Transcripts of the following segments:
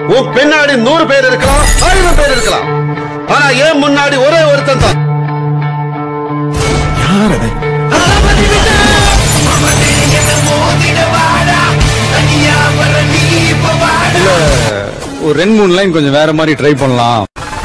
உன் பின்னாடி நூறு பேர் இருக்கலாம் ஆயிரம் பேர் இருக்கலாம் ஆனா ஏன் முன்னாடி ஒரே ஒருத்தன் தான் ஒரு ரெண்டு மூணு லைன் கொஞ்சம் வேற மாதிரி ட்ரை பண்ணலாம்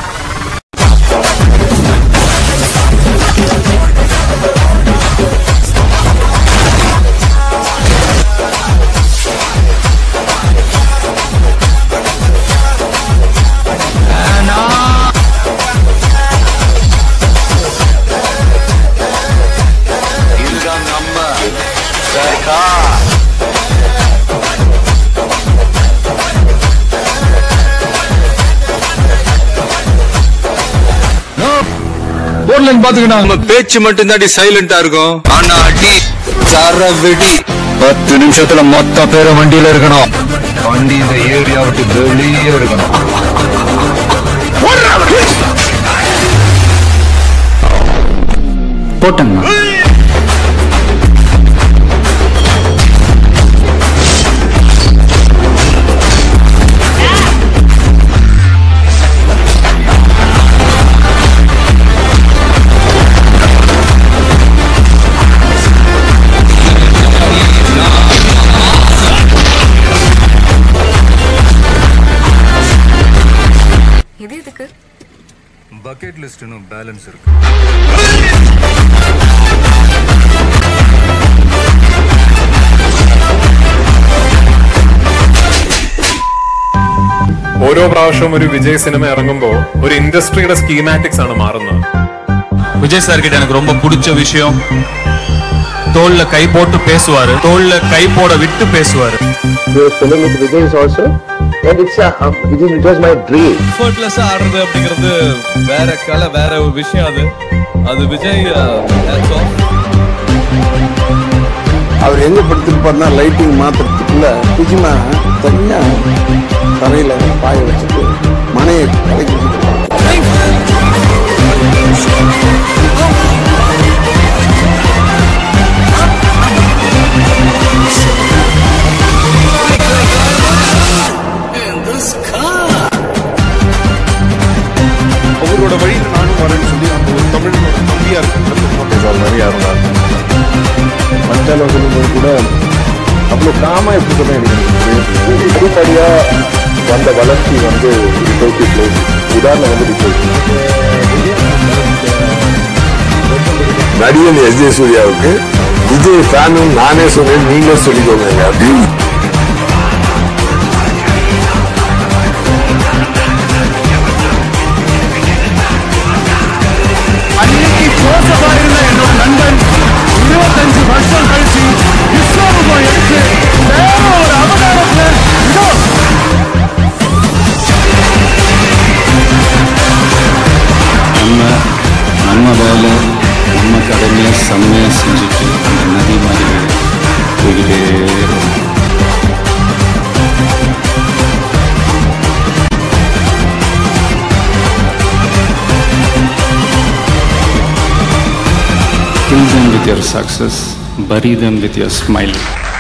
போர்ட் லைன் பாத்துக்கிட்டாங்க நம்ம பேச்சு மட்டும் தாண்டி சைலண்டா இருக்கும் ஆனா அடி தர வெடி பத்து நிமிஷத்துல மொத்த பேரும் வண்டியில இருக்கணும் வண்டி இந்த ஏரியா விட்டு வெளியே இருக்கணும் போட்டேங்கண்ணா இது எதுக்கு பக்கெட் லிஸ்ட் இன்னும் பேலன்ஸ் இருக்கு ഓരോ പ്രാവശ്യവും ഒരു വിജയ് സിനിമ ഇറങ്ങുമ്പോൾ ഒരു ഇൻഡസ്ട്രിയുടെ സ്കീമാറ്റിക്സ് ആണ് മാറുന്നത് விஜய் சார் கிட்ட எனக்கு ரொம்ப பிடிச்ச விஷயம் தோல்ல கை போட்டு பேசுவாரு தோல்ல கை போட விட்டு பேசுவாரு எஃபர்ட்லெஸ்ஸா ஆடுறது அப்படிங்கிறது வேற கலை வேற ஒரு விஷயம் அது அது விஜய் hats off. அவர் எங்க படுத்திருப்பாருன்னா லைட்டிங் மாத்துறதுக்குள்ள புஜிமா தனியா தரையில பாய வச்சுட்டு மனையை கலைக்கு வச்சுட்டு அவரோட வழியில் நானும் வரேன்னு சொல்லி அந்த ஒரு தமிழ் தம்பியா இருக்கு நிறையா இருந்தாங்க மச்சால சொல்லும்போது கூட அவ்வளோ காமா எப்படி சொல்ல எனக்கு அடிப்படையா வந்த வளர்ச்சி வந்து டிசைட்டி பிளேஸ் உதாரணம் வந்து டிசைட்டி நடிகன் எஸ் ஜே சூர்யாவுக்கு விஜய் ஃபேனும் நானே சொன்னேன் நீங்களும் சொல்லிக்கோங்க அப்படின்னு அன்னைக்கு ஜோசஃபா இருந்த என்னோட நண்பன் இருபத்தஞ்சு வருஷம் கழிச்சு விஸ்வரூபம் எடுத்து வேற ஒரு அவதாரத்துல இதோ நம்ம நம்ம வேலை நம்ம கடமையை செம்மையா செஞ்சுட்டு அந்த நதி மாதிரி போய்கிட்டே இருக்கணும். Kill them with your success, bury them with your smile.